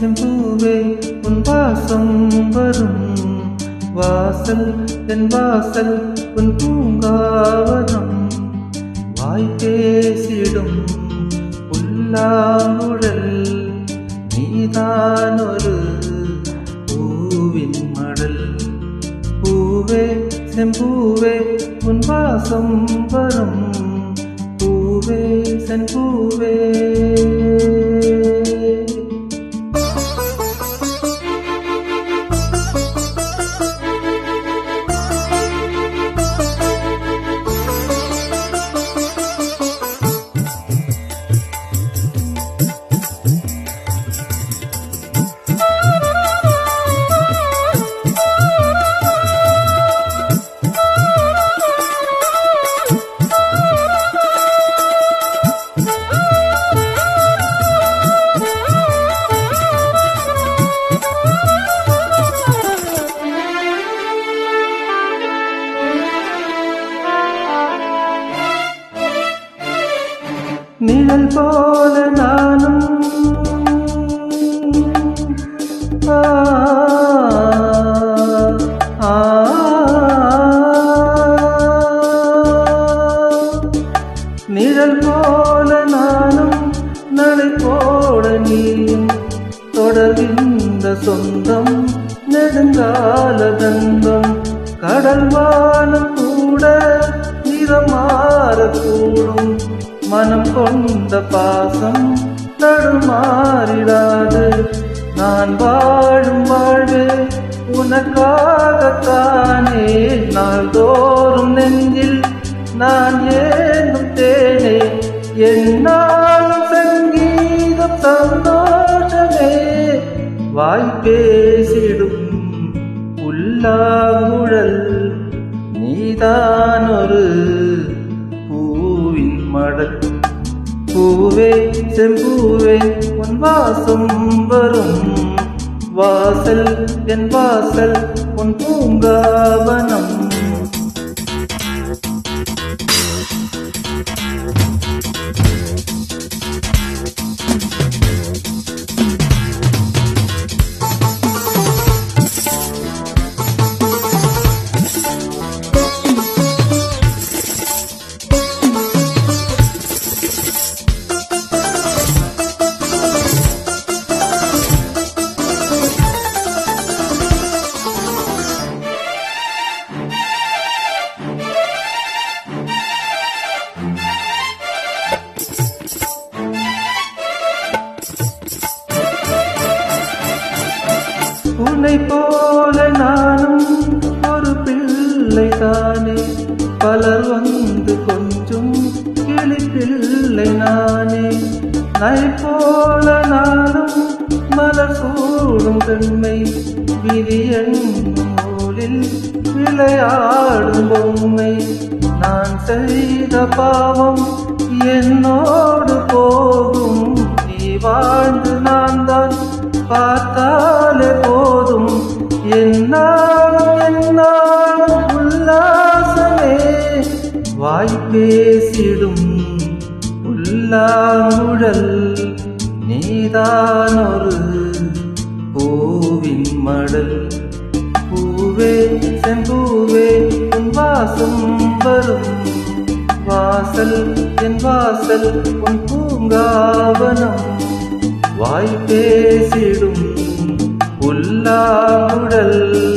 செம்பூவே உன் வாசம் வரும் வாசல் என் வாசல் உன் பூங்காவனம் வாய் பேசிடும் புல்லாங்குழல் நீதான் ஒரு பூவின் மடல் பூவே செம்பூவே உன் வாசம் வரும் பூவே செம்பூவே நிழல் போல நானும் ஆ, ஆ, நிழல் போல நானும் நடை போட நீயும் தொடர்கின்ற சொந்தம் நெடுங்கால தந்தம் கடல் வானம் கூட நிறம் மாறக்கூடும் மனம் கொண்ட பாசம் தடுமாறிடாது நான் வாழும் வாழ்வு உனக்காகத்தானே நாள்தோறும் நெஞ்சில் நான் ஏந்தும் தேனே என்னாலும் சங்கீதம் சந்தோஷமே வாய் பேசிடும் புல்லாங்குழல் நீதான் ஒரு பூவின் மடல் பூவே செம்பூவே உன் வாசம் வரும் வாசல் என் வாசல் உன் பூங்காவனம் உன்னை போல நானும் ஒரு பிள்ளை தானே பலர் வந்து கொஞ்சம் கிளி பிள்ளை நானே நை போல நானும் மலர் சூடும் பெண்மை விதி என்னும் நூலில் விளையாடும் பொம்மை நான் செய்த பாவம் என்னோடு போகும் நீ வாழ்ந்து நான் தான் பார்த்தாலே போதும் என்னாலும் என்னாலும் உல்லாசமே வாய் பேசிடும் புல்லாங்குழல் நீதான் ஒரு பூவின் மடல் பூவே செம்பூவே உன் வாசம் வரும் வாசல் என் வாசல் உன் பூங்காவனம் வாய் பேசிடும் புல்லாங்குழல்